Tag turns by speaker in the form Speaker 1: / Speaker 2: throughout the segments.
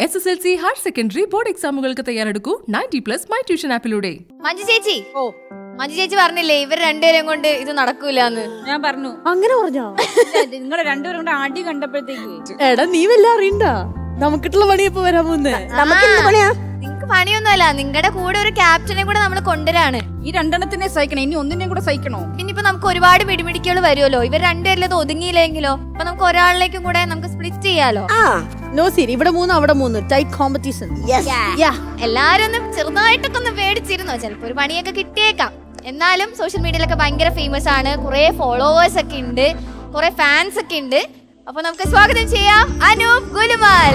Speaker 1: S S L C higher secondary board എക്സാമുകൾക്ക് തയ്യാറെടുക്കൂ ninety plus my tuition ആപ്പിലൂടെ
Speaker 2: മഞ്ജു ചേച്ചി
Speaker 3: ഓ
Speaker 2: മഞ്ജു ചേച്ചി പറഞ്ഞില്ലേ ഇവർ രണ്ടുപേരും കൊണ്ട് ഇത് നടക്കൂലെന്ന്
Speaker 3: ഞാൻ പറഞ്ഞു
Speaker 4: അങ്ങനെ പറഞ്ഞോ
Speaker 3: നിങ്ങളെ രണ്ടുപേരും കൂടെ അടി കണ്ടപ്പോഴത്തേക്ക്
Speaker 4: എടാ നീ വല്ല അറിയണ്ട നമുക്കിട്ടുള്ള പണി ഇപ്പൊ വരാൻ പോകുന്നേ
Speaker 2: നമുക്ക് പണിയാ നിങ്ങക്ക് പണിയൊന്നുമല്ല നിങ്ങളുടെ കൂടെ ഒരു ക്യാപ്റ്റനെ കൂടെ നമ്മൾ കൊണ്ടുവരാണ്
Speaker 3: ഈ രണ്ടെണ്ണത്തിനെ സഹിക്കണം ഇനി ഒന്നിനെയും കൂടെ സഹിക്കണോ
Speaker 2: പിന്നിപ്പോ നമുക്ക് ഒരുപാട് മിടിമിടിക്കുകൾ വരുമല്ലോ ഇവർ രണ്ടുപേരിലും ഇത് ഒതുങ്ങിയില്ലെങ്കിലോ അപ്പൊ നമുക്ക് ഒരാളിലേക്കും കൂടെ നമുക്ക് സ്പ്ലിറ്റ് ചെയ്യാലോ
Speaker 4: നോ സീരി ഇവിടെ മൂന്ന് അവിടെ മൂന്ന് ടൈറ്റ് കോമ്പറ്റീഷൻ
Speaker 2: Yeah. എല്ലാരും ഒന്ന് ചെറുതായിട്ടൊക്കെ ഒന്ന് പേടിച്ചിരുന്നോ ചിലപ്പോ ഒരു പണിയൊക്കെ കിട്ടിയേക്കാം എന്നാലും സോഷ്യൽ മീഡിയയിലൊക്കെ ഭയങ്കര ഫേമസ് ആണ് കുറെ ഫോളോവേഴ്സ് ഒക്കെ ഉണ്ട് കുറെ ഫാൻസ് ഒക്കെ ഉണ്ട് അപ്പൊ നമുക്ക് സ്വാഗതം ചെയ്യാം അനൂപ് ഗുലുമാൽ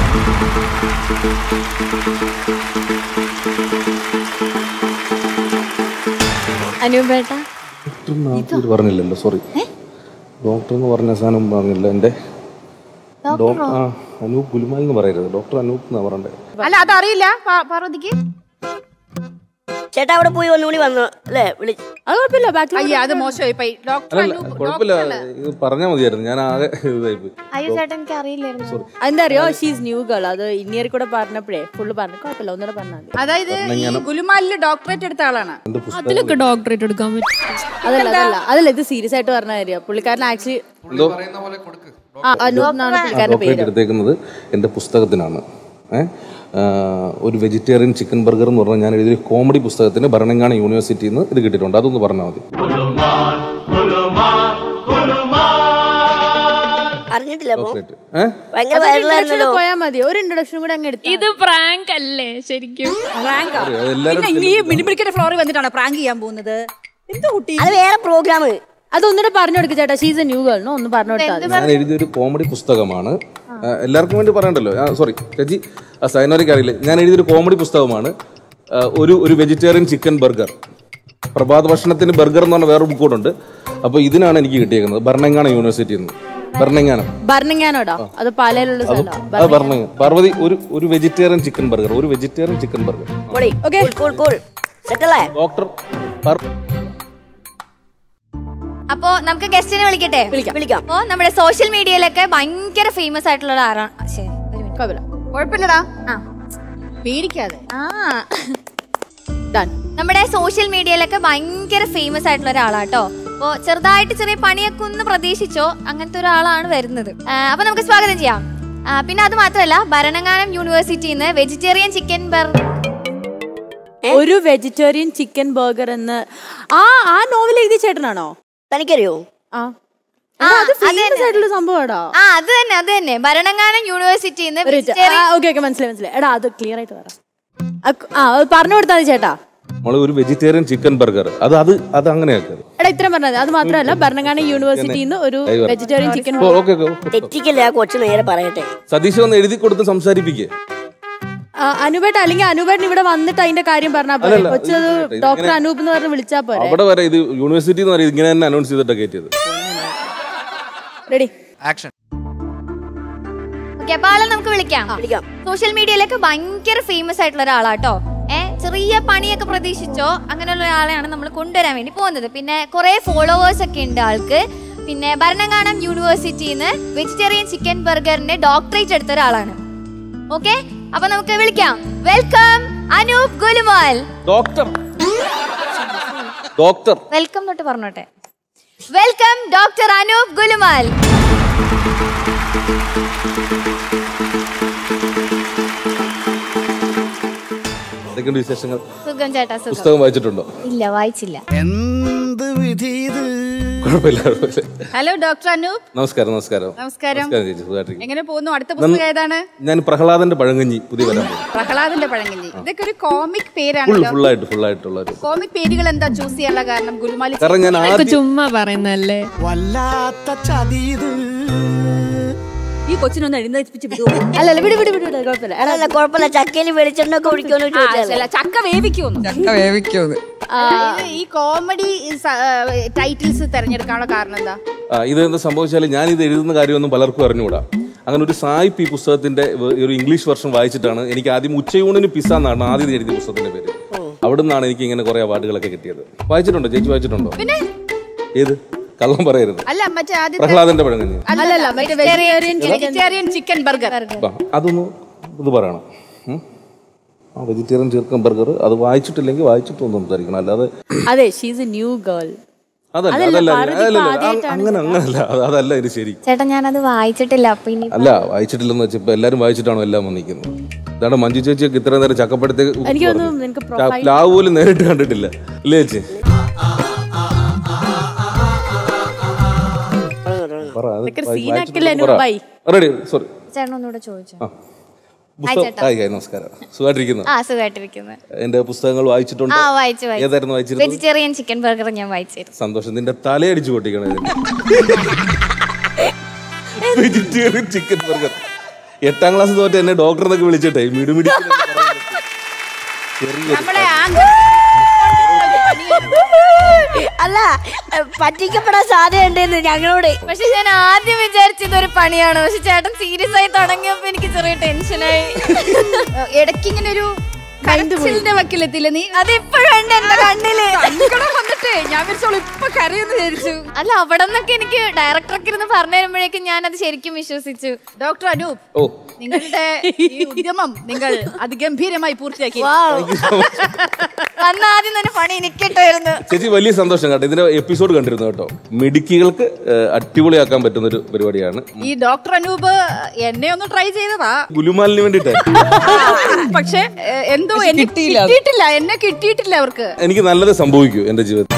Speaker 2: അനൂപ് ബേട്ട
Speaker 5: ഡോക്ടർ നാപ്പൂര് പറഞ്ഞില്ലല്ലോ സോറി ഡോക്ടർ എന്ന് പറഞ്ഞ സാധനം പറഞ്ഞില്ല എൻ്റെ ഡോക്ടർ ആ അനൂപ് ഗുലുമാൽ എന്ന് പറയരുത് ഡോക്ടർ അനൂപ് എന്നാ പറയണ്ടേ
Speaker 3: അല്ല അതറിയില്ല പാ- പാർവതിക്ക്
Speaker 6: ചേട്ടാ അവിടെ പോയി ഒന്നുകൂടി വന്നു അല്ലേ വിളി
Speaker 4: അത് കുഴപ്പമില്ല ബാക്കി
Speaker 3: അയ്യ അത് മോശമായി പോയി ഡോക്ടർ
Speaker 5: അല്ലല്ല കുഴപ്പമില്ല ഇത് പറഞ്ഞാൽ മതിയായിരുന്നു ഞാൻ ആകെ ഇതായിപ്പോയി
Speaker 2: അയ്യോ ചേട്ടൻ എനിക്ക് അറിയില്ലായിരുന്നു
Speaker 4: എന്താ അറിയോ ഷീസ് ന്യൂ ഗേൾ അത് ഇന്നിയർ കൂടെ പറഞ്ഞപ്പോഴേ ഫുള്ള് പറഞ്ഞു കുഴപ്പമില്ല ഒന്നുകൂടെ പറഞ്ഞാൽ മതി
Speaker 3: അതായത് ഈ ഗുലുമാലില് ഡോക്ടറേറ്റ് എടുത്ത ആളാണ്
Speaker 5: എൻ്റെ പുസ്തകം
Speaker 1: ഡോക്ടറേറ്റ് എടുക്കാൻ പറ്റും
Speaker 4: അതല്ല അതല്ല അതല്ല ഇത് സീരിയസ് ആയിട്ട് പറഞ്ഞ കാര്യം പുള്ളിക്കാരൻ ആക്ച്വലി
Speaker 5: എന്തോ
Speaker 4: ആ അനൂപ് എന്നാണ് പുള്ളിക്കാരന്റെ പേര്
Speaker 5: ഡോക്ടറേറ്റ് എടുത്തേക്കുന്നത് എൻ്റെ പുസ്തകത്തിനാണ് ഏ? ആ, ഒരു വെജിറ്റേറിയൻ ചിക്കൻ ബർഗർ എന്ന് പറഞ്ഞാൽ ഞാൻ എഴുതിയ കോമഡി പുസ്തകത്തിന് ഭരണങ്ങാന യൂണിവേഴ്സിറ്റിയിൽ നിന്ന് ഇത് കിട്ടിയിട്ടുണ്ട് അതൊന്ന് പറഞ്ഞാൽ മതി
Speaker 6: അറിഞ്ഞിട്ടില്ല അപ്പൊ
Speaker 5: ഡോക്ടറേറ്റ് ഏഹ്
Speaker 6: ഭയങ്കര വൈറലായിരുന്നല്ലോ
Speaker 4: പോയാൽ മതി ഒരു ഇൻട്രൊഡക്ഷൻ കൂടെ അങ്ങ് എടുത്തു
Speaker 1: ഇത് പ്രാങ്ക് അല്ലേ ശരിക്കും
Speaker 3: പ്രാങ്കാ
Speaker 5: അതെല്ലാവരും
Speaker 3: പിന്നെ ഈ മിനിമിടിക്കന്റെ ഫ്ലോറിൽ വന്നിട്ടാണ് പ്രാങ്ക് ചെയ്യാൻ പോകുന്നത് എന്താ കുട്ടി
Speaker 6: അത് വേറെ പ്രോഗ്രാം
Speaker 4: അത് ഒന്നുകൂടെ പറഞ്ഞു കൊടുക്കുക ചേട്ടാ ഷീസ് എ ന്യൂ ഗേൾ ഒന്ന് പറഞ്ഞു കൊടുത്താൽ മതി
Speaker 5: ഞാൻ എഴുതിയ ഒരു കോമഡി പുസ്തകമാണ് ആ, എല്ലാവർക്കും വേണ്ടി പറയണ്ടല്ലോ സോറി രജി ആ സൈനോറിക്ക് അറിയില്ല ഞാൻ എഴുതിയൊരു കോമഡി പുസ്തകമാണ് ആ, ഒരു ഒരു വെജിറ്റേറിയൻ ചിക്കൻ ബർഗർ പ്രഭാത ഭക്ഷണത്തിന് ബർഗർ എന്ന് പറഞ്ഞ വേറെ ബുക്ക് കൂടെ ഉണ്ട് അപ്പോൾ ഇതിനാണ് എനിക്ക് കിട്ടിയേക്കുന്നത് ഭരണങ്ങാന യൂണിവേഴ്സിറ്റിയിൽ നിന്ന് ഭരണങ്ങാനം
Speaker 4: ഭരണങ്ങാനോടാ അത് പാലയിലുള്ള സ്ഥലം
Speaker 5: അത് ഭരണങ്ങാനം പാർവതി ഒരു ഒരു വെജിറ്റേറിയൻ ചിക്കൻ ബർഗർ ഒരു വെജിറ്റേറിയൻ ചിക്കൻ ബർഗർ
Speaker 6: പൊടി കൂൾ കൂൾ കൂൾ സെറ്റല്ലേ
Speaker 5: ഡോക്ടർ പർ-
Speaker 2: അപ്പോ നമുക്ക് ഗസ്റ്റിനെ വിളിക്കട്ടെ
Speaker 6: വിളിക്കാം
Speaker 2: അപ്പോ നമ്മുടെ സോഷ്യൽ മീഡിയയിലൊക്കെ ഭയങ്കര ഫേമസ് ആയിട്ടുള്ള ഒരാളാണ് ആ, ശരി ഒരു minute.
Speaker 4: കുഴപ്പമില്ല
Speaker 3: കുഴപ്പമില്ലടാ പേടിക്കാതെ
Speaker 2: ആ
Speaker 4: ഡൺ
Speaker 2: നമ്മുടെ സോഷ്യൽ മീഡിയയിലൊക്കെ ഭയങ്കര ഫേമസ് ആയിട്ടുള്ള ഒരാളാട്ടോ അപ്പോ ചെറുതായിട്ട് ചെറിയ പണിയൊക്കെ ഒന്ന് പ്രതീക്ഷിച്ചോ അങ്ങനത്തെ ഒരാളാണ് വരുന്നത് ആ, അപ്പൊ നമുക്ക് സ്വാഗതം ചെയ്യാം ആ, പിന്നെ അത് മാത്രമല്ല ഭരണങ്ങാനം യൂണിവേഴ്സിറ്റിയിൽ നിന്ന് വെജിറ്റേറിയൻ ചിക്കൻ ബർ
Speaker 4: ഒരു വെജിറ്റേറിയൻ ചിക്കൻ ബർഗർ എന്ന് ആ ആ നോവൽ എഴുതിയ ചേട്ടനാണോ
Speaker 6: തനിക്കറിയോ
Speaker 4: ആ
Speaker 2: ആ,
Speaker 4: എടാ, അത്
Speaker 2: അത്
Speaker 4: ഫേമസ്
Speaker 2: തന്നെ.
Speaker 4: ആയിട്ടുള്ള സംഭവമാടാ
Speaker 2: ആ അത് തന്നെ അത് തന്നെ ഭരണങ്ങാനം യൂണിവേഴ്സിറ്റിയിൽ നിന്ന് വെജിറ്റേറിയൻ
Speaker 4: ഓക്കെ ഓക്കെ മനസ്സിലായി മനസ്സിലായി എടാ അത് ക്ലിയർ ആയിട്ട് പറ അക്ക്- ആ അത് പറഞ്ഞു കൊടുത്താൽ മതി ചേട്ടാ
Speaker 5: നമ്മള് ഒരു വെജിറ്റേറിയൻ ചിക്കൻ ബർഗർ അത് അത് അത് അങ്ങനെയാക്കരുത്
Speaker 4: എടാ ഇത്രയും പറഞ്ഞാൽ മതി അത് മാത്രമല്ല ഭരണങ്ങാന യൂണിവേഴ്സിറ്റിയിൽ നിന്ന് ഒരു വെജിറ്റേറിയൻ ചിക്കൻ
Speaker 5: ഓക്കെ ഓക്കെ
Speaker 6: തെറ്റിക്കല്ലേ ആ കൊച്ചു നേരെ പറയട്ടെ
Speaker 5: സതീഷ് ഒന്ന് എഴുതി കൊടുത്ത് സംസാരിപ്പിക്കേ
Speaker 4: അനുപേട്ട അല്ലെങ്കിൽ അനുപേട്ടൻ ഇവിടെ വന്നിട്ട് അതിന്റെ കാര്യം പറഞ്ഞാൽ പോലെ
Speaker 5: അല്ലല്ല,
Speaker 4: കൊച്ചത്
Speaker 5: ഇത് ഇങ്ങനെ-
Speaker 4: ഡോക്ടർ അനൂപ് എന്ന് പറഞ്ഞ് വിളിച്ചാ പോരെ
Speaker 5: അവിടെ വരെ ഇത് യൂണിവേഴ്സിറ്റി എന്ന് പറയുന്നത് ഇങ്ങനെ തന്നെ അനൗൺസ് ചെയ്തിട്ടാണ് കയറ്റിയത്
Speaker 4: റെഡി
Speaker 2: ഓക്കെ അപ്പൊ ആളെ നമുക്ക് വിളിക്കാം
Speaker 6: വിളിക്കാം
Speaker 2: സോഷ്യൽ മീഡിയയിലൊക്കെ ഭയങ്കര ഫേമസ് ആയിട്ടുള്ള ഒരാളാട്ടോ ഏ ചെറിയ പണിയൊക്കെ പ്രതീക്ഷിച്ചോ അങ്ങനെയുള്ള ഒരാളെയാണ് നമ്മൾ കൊണ്ടുവരാൻ വേണ്ടി പോകുന്നത് പിന്നെ കുറെ ഫോളോവേഴ്സ് ഒക്കെ ഉണ്ട് ആൾക്ക് പിന്നെ ഭരണങ്ങാനം യൂണിവേഴ്സിറ്റിയിൽ നിന്ന് വെജിറ്റേറിയൻ ചിക്കൻ ബർഗറിന്റെ ഡോക്ടറേറ്റ് എടുത്ത ഒരാളാണ് ഓക്കെ അപ്പൊ നമുക്ക് വിളിക്കാം welcome Anoop Gulumal
Speaker 5: doctor doctor
Speaker 2: welcome തൊട്ട് പറഞ്ഞോട്ടെ വെൽക്കം ഡോക്ടർ അനൂപ് ഗുലുമാൽ
Speaker 5: എന്തൊക്കെയുണ്ട് വിശേഷങ്ങൾ
Speaker 2: സുഖം ചേട്ടാ സുഖം
Speaker 5: പുസ്തകം വായിച്ചിട്ടുണ്ടോ
Speaker 2: ഇല്ല വായിച്ചില്ല
Speaker 7: എന്ത് വിധി ഇത്
Speaker 5: കുഴപ്പമില്ല കുഴപ്പമില്ല
Speaker 3: ഹലോ ഡോക്ടർ അനൂപ്
Speaker 5: നമസ്കാരം നമസ്കാരം
Speaker 3: നമസ്കാരം
Speaker 5: നമസ്കാരം ചേച്ചി സുഖമായിട്ടിരിക്കുന്നു.
Speaker 3: എങ്ങനെ പോകുന്നു അടുത്ത പുസ്തകം ഏതാണ്
Speaker 5: ഞാൻ പ്രഹ്ലാദന്റെ പഴങ്കഞ്ഞി പുതിയ വരാൻ പോകും
Speaker 3: പ്രഹ്ലാദന്റെ പഴങ്കഞ്ഞി ഇതൊക്കെ ഒരു കോമിക്
Speaker 5: ഫുൾ
Speaker 3: പേരാണല്ലോ
Speaker 5: ഫുള്ളായിട്ട് ഫുള്ളായിട്ടുള്ള ഒരു
Speaker 3: കോമിക് പേരുകൾ എന്താ ചൂസ് ചെയ്യാനുള്ള കാരണം ഗുലുമാലി
Speaker 5: കാരണം ഞാൻ ആദ്യം
Speaker 1: ചുമ്മാ പറയുന്നല്ലേ
Speaker 7: വല്ലാത്ത ചതി ഇത്
Speaker 3: ഈ കൊച്ചിനൊന്ന് എഴുന്നേൽപ്പിച്ച് വിടുവോ
Speaker 4: അല്ല അല്ല വിട് വിട് വിട് വിട് കുഴപ്പമില്ല എടാ
Speaker 6: അല്ല കുഴപ്പമില്ല ചക്കയിൽ വെളിച്ചെണ്ണൊക്കെ ഒഴിക്കുമെന്ന്
Speaker 3: ആ,
Speaker 6: ചോദിച്ചാൽ
Speaker 3: അല്ല, ചക്ക വേവിക്കുമെന്ന് ഇത് ഈ കോമഡി ടൈറ്റിൽസ് തെരഞ്ഞെടുക്കാനുള്ള കാരണം എന്താ
Speaker 5: ആ, ഇത് എന്താ സംഭവിച്ചാൽ ഞാൻ ഇത് എഴുതുന്ന കാര്യമൊന്നും പലർക്കും അറിഞ്ഞുകൂടാ അങ്ങനെ ഒരു സായിപ്പ് ഈ പുസ്തകത്തിന്റെ വ- ഒരു ഇംഗ്ലീഷ് വെർഷൻ വായിച്ചിട്ടാണ് എനിക്ക് ആദ്യം ഉച്ചയൂണിന് പിസ്സ എന്നാണ് ആദ്യം എഴുതിയ പുസ്തകത്തിന്റെ പേര് അവിടെ നിന്നാണ് എനിക്ക് ഇങ്ങനെ കുറെ അവാർഡുകളൊക്കെ കിട്ടിയത് വായിച്ചിട്ടുണ്ടോ ചേച്ചി വായിച്ചിട്ടുണ്ടോ
Speaker 3: പിന്നെ
Speaker 5: ഏത് കള്ളം പറയരുത്
Speaker 3: അല്ല മറ്റേ ആദ്യത്തെ
Speaker 5: പ്രഹ്ലാദന്റെ പഴങ്കഞ്ഞി
Speaker 4: അല്ലല്ല മറ്റേ വെജിറ്റേറിയൻ
Speaker 3: വെജിറ്റേറിയൻ ചിക്കൻ ബർഗർ
Speaker 5: ബാ, അതൊന്ന് ഇത് പറയണം ഉം? ആ വെജിറ്റേറിയൻ ചിക്കൻ ബർഗർ അത് വായിച്ചിട്ടില്ലെങ്കിൽ വായിച്ചിട്ടൊന്നും സംസാരിക്കണം അല്ലാതെ
Speaker 4: അതെ ഷീസ് എ ന്യൂ ഗേൾ
Speaker 5: അതല്ല
Speaker 4: അതല്ല,
Speaker 5: അതല്ല
Speaker 4: പാർവതി
Speaker 5: അല്ലല്ല
Speaker 4: ഇപ്പൊ
Speaker 5: അ-
Speaker 4: ആദ്യായിട്ടാണ്
Speaker 5: അങ്ങനെ അങ്ങനല്ല അത് അതല്ല ഇത് ശരി
Speaker 2: ചേട്ടാ ഞാനത് വായിച്ചിട്ടില്ല അപ്പൊ ഇനി
Speaker 5: അല്ല വായിച്ചിട്ടില്ലെന്ന് വെച്ചാൽ ഇപ്പൊ എല്ലാരും വായിച്ചിട്ടാണോ എല്ലാം വന്നിരിക്കുന്നത് ഇതാണ് മഞ്ജു ചേച്ചിയൊക്കെ ഇത്ര നേരം ചക്കപ്പഴത്തേക്ക്
Speaker 4: എനിക്ക് തോന്നുന്നു നിനക്ക് പ്രൊഫൈൽ
Speaker 5: പ്ലാവ് പോലും നേരിട്ട് കണ്ടിട്ടില്ല ഇല്ലേ ചേച്ചി പറ അത്
Speaker 4: ഇതൊക്കെ
Speaker 5: വായി-
Speaker 4: സീനാക്കില്ല
Speaker 5: വായിച്ചിട്ട് പറ.
Speaker 4: ബൈ.
Speaker 5: റെഡി സോറി
Speaker 2: ചേട്ടൻ ഒന്നുകൂടെ ചോദിച്ചു
Speaker 5: ആ പുസ്തകം ഹായ് ഹായ് നമസ്കാരം സുഖമായിട്ടിരിക്കുന്നു
Speaker 2: ആ സുഖമായിട്ടിരിക്കുന്നത്
Speaker 5: എന്റെ പുസ്തകങ്ങൾ വായിച്ചിട്ടുണ്ട്
Speaker 2: ആ വായിച്ചു വായിച്ചു
Speaker 5: ഏതായിരുന്നു വായിച്ചിരുന്നത്
Speaker 2: വെജിറ്റേറിയൻ ചിക്കൻ ബർഗർ ഞാൻ വായിച്ചിരുന്നു
Speaker 5: സന്തോഷം നിന്റെ തലയടിച്ചു പൊട്ടിക്കണം ഇതിന് വെജിറ്റേറിയൻ ചിക്കൻ ബർഗർ എട്ടാം ക്ലാസ് തോറ്റ് എന്നെ ഡോക്ടർ എന്നൊക്കെ വിളിച്ചിട്ടേ മിടുമിടി
Speaker 3: നമ്മളെ
Speaker 6: അല്ല ഏ, പറ്റിക്കപ്പെടാൻ സാധ്യതയുണ്ടെന്ന് ഞങ്ങളോട്
Speaker 2: പക്ഷെ ഞാൻ ആദ്യം വിചാരിച്ചത് ഒരു പണിയാണ് പക്ഷെ ചേട്ടൻ സീരിയസ് ആയി തുടങ്ങിയപ്പോ എനിക്ക് ചെറിയ ടെൻഷനായി
Speaker 3: ഇടയ്ക്ക് ഇങ്ങനെ ഒരു കരച്ചിലിന്റെ വക്കിലെത്തില്ല നീ
Speaker 2: അതിപ്പോഴും ഉണ്ട് എന്റെ കണ്ണില്
Speaker 3: സങ്കടം വന്നിട്ടേ ഞാൻ വിചാരിച്ചോളൂ ഇപ്പൊ കരയെന്ന് വിചാരിച്ചു
Speaker 2: അല്ല അവിടെ നിന്നൊക്കെ എനിക്ക് ഡയറക്ടറൊക്കെ ഇരുന്ന് പറഞ്ഞു തരുമ്പോഴേക്കും ഞാൻ അത് ശരിക്കും വിശ്വസിച്ചു
Speaker 3: ഡോക്ടർ അനൂപ്
Speaker 5: ഓ
Speaker 3: നിങ്ങളുടെ ഈ ഉദ്യമം നിങ്ങൾ അതിഗംഭീരമായി പൂർത്തിയാക്കി
Speaker 2: അന്ന് ആദ്യം തന്നെ പണി എനിക്കിട്ടായിരുന്നു
Speaker 5: ചേച്ചി വലിയ സന്തോഷം കേട്ടോ ഇതിന്റെ എപ്പിസോഡ് കണ്ടിരുന്നു കേട്ടോ മിടുക്കികൾക്ക് ഏഹ്, അടിപൊളിയാക്കാൻ പറ്റുന്ന ഒരു പരിപാടിയാണ്
Speaker 3: ഈ ഡോക്ടർ അനൂപ് എന്നെ ഒന്ന് ട്രൈ ചെയ്തതാ
Speaker 5: ഗുലുമാലിന് വേണ്ടിയിട്ട്
Speaker 3: പക്ഷെ ഏ, എന്തോ എന്നെ കിട്ടിയിട്ടില്ല എന്നെ കിട്ടിയിട്ടില്ല അവർക്ക്
Speaker 5: എനിക്ക് നല്ലത് സംഭവിക്കൂ എന്റെ ജീവിതത്തിൽ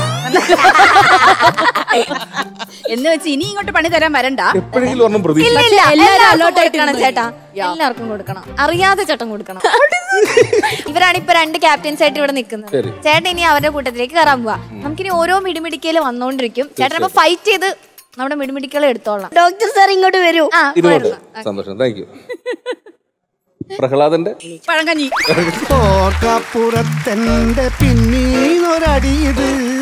Speaker 3: എന്ന് വെച്ച് ഇനി ഇങ്ങോട്ട് പണി തരാൻ വരണ്ട
Speaker 5: എപ്പോഴെങ്കിലും ഒരെണ്ണം പ്രതീക്ഷ
Speaker 2: ഇല്ല ഇല്ല
Speaker 4: എല്ലാവരും
Speaker 2: എല്ലാവർക്കും
Speaker 4: alert ആയിട്ട്
Speaker 2: കൊടുക്കണം
Speaker 4: ഇരുന്നു.
Speaker 2: ചേട്ടാ എല്ലാവർക്കും കൊടുക്കണം അറിയാതെ ചേട്ടൻ കൊടുക്കണം ഇവരാണ് ഇപ്പൊ രണ്ട് ക്യാപ്റ്റൻസ് ആയിട്ട് ഇവിടെ നിൽക്കുന്നത്
Speaker 5: ശരി.
Speaker 2: ചേട്ടൻ ഇനി അവരുടെ കൂട്ടത്തിലേക്ക് കയറാൻ പോവാ നമുക്കിനി ഓരോ മിടിമിടിക്കല് വന്നോണ്ടിരിക്കും ചേട്ടൻ അപ്പൊ ഫൈറ്റ് ചെയ്ത് നമ്മുടെ മിടിമിടിക്കളെ എടുത്തോളാം
Speaker 6: ഡോക്ടർ സാർ ഇങ്ങോട്ട് വരൂ
Speaker 2: ആ
Speaker 5: ഇരുന്നോട്ട്
Speaker 2: വരണം.
Speaker 5: സന്തോഷം താങ്ക് യു പ്രഹ്ലാദന്റെ
Speaker 3: പഴങ്കഞ്ഞി
Speaker 7: ഓർക്കപ്പുറത്തെന്റെ പിന്നീന്നൊരടിയത്